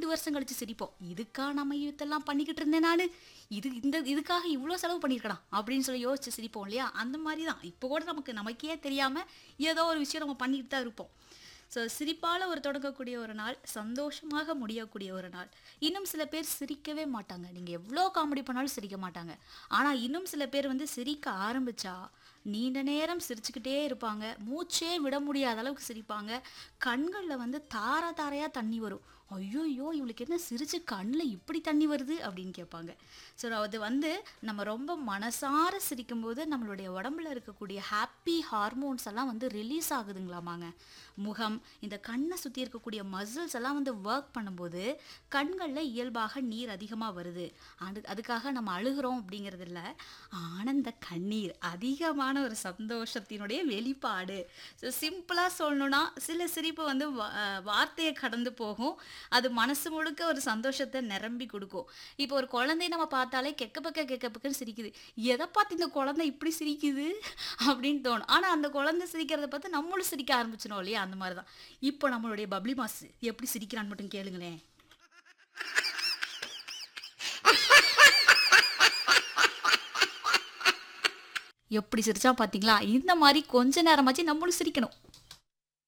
வருஷம் கழிச்சு சிரிப்போம் இதுக்கா நம்ம இதெல்லாம் பண்ணிக்கிட்டு இருந்தேன் நான் இது இந்த இதுக்காக இவ்வளோ செலவு பண்ணியிருக்கலாம் அப்படின்னு சொல்லி யோசிச்சு சிரிப்போம் இல்லையா அந்த மாதிரி தான் இப்போ கூட நமக்கு நமக்கே தெரியாமல் ஏதோ ஒரு விஷயம் நம்ம பண்ணிக்கிட்டு தான் இருப்போம் ஸோ சிரிப்பால் ஒரு தொடங்கக்கூடிய ஒரு நாள் சந்தோஷமாக முடியக்கூடிய ஒரு நாள் இன்னும் சில பேர் சிரிக்கவே மாட்டாங்க நீங்கள் எவ்வளோ காமெடி பண்ணாலும் சிரிக்க மாட்டாங்க ஆனால் இன்னும் சில பேர் வந்து சிரிக்க ஆரம்பிச்சா நீண்ட நேரம் சிரிச்சுக்கிட்டே இருப்பாங்க மூச்சே விட முடியாத அளவுக்கு சிரிப்பாங்க கண்களில் வந்து தார தாரையாக தண்ணி வரும் ஐயோயோ இவளுக்கு என்ன சிரிச்சு கண்ணில் இப்படி தண்ணி வருது அப்படின்னு கேட்பாங்க ஸோ அது வந்து நம்ம ரொம்ப மனசார சிரிக்கும்போது நம்மளுடைய உடம்புல இருக்கக்கூடிய ஹாப்பி ஹார்மோன்ஸ் எல்லாம் வந்து ரிலீஸ் ஆகுதுங்களாமாங்க முகம் இந்த கண்ணை சுற்றி இருக்கக்கூடிய மசில்ஸ் எல்லாம் வந்து ஒர்க் பண்ணும்போது கண்களில் இயல்பாக நீர் அதிகமாக வருது அது அதுக்காக நம்ம அழுகிறோம் அப்படிங்கிறது இல்லை ஆனந்த கண்ணீர் அதிகமான ஒரு சந்தோஷத்தினுடைய வெளிப்பாடு ஸோ சிம்பிளாக சொல்லணும்னா சில சிரிப்பு வந்து வா- அஹ் வார்த்தையை கடந்து போகும் அது மனசு முழுக்க ஒரு சந்தோஷத்தை நிரம்பி கொடுக்கும் இப்போ ஒரு குழந்தைய நம்ம பார்த்தாலே கெக்க பக்க கெக்க பக்கன்னு சிரிக்குது எதை பார்த்து இந்த குழந்தை இப்படி சிரிக்குது அப்படின்னு தோணும் ஆனால் அந்த குழந்தை சிரிக்கிறத பார்த்து நம்மளும் சிரிக்க ஆரம்பிச்சிடும் இல்லையா அந்த மாதிரி தான் இப்போ நம்மளுடைய பப்ளி மாஸ் எப்படி சிரிக்கிறான்னு மட்டும் கேளுங்களேன் எப்படி சிரிச்சா பார்த்தீங்களா இந்த மாதிரி கொஞ்ச நேரமாச்சு நம்மளும் சிரிக்கணும்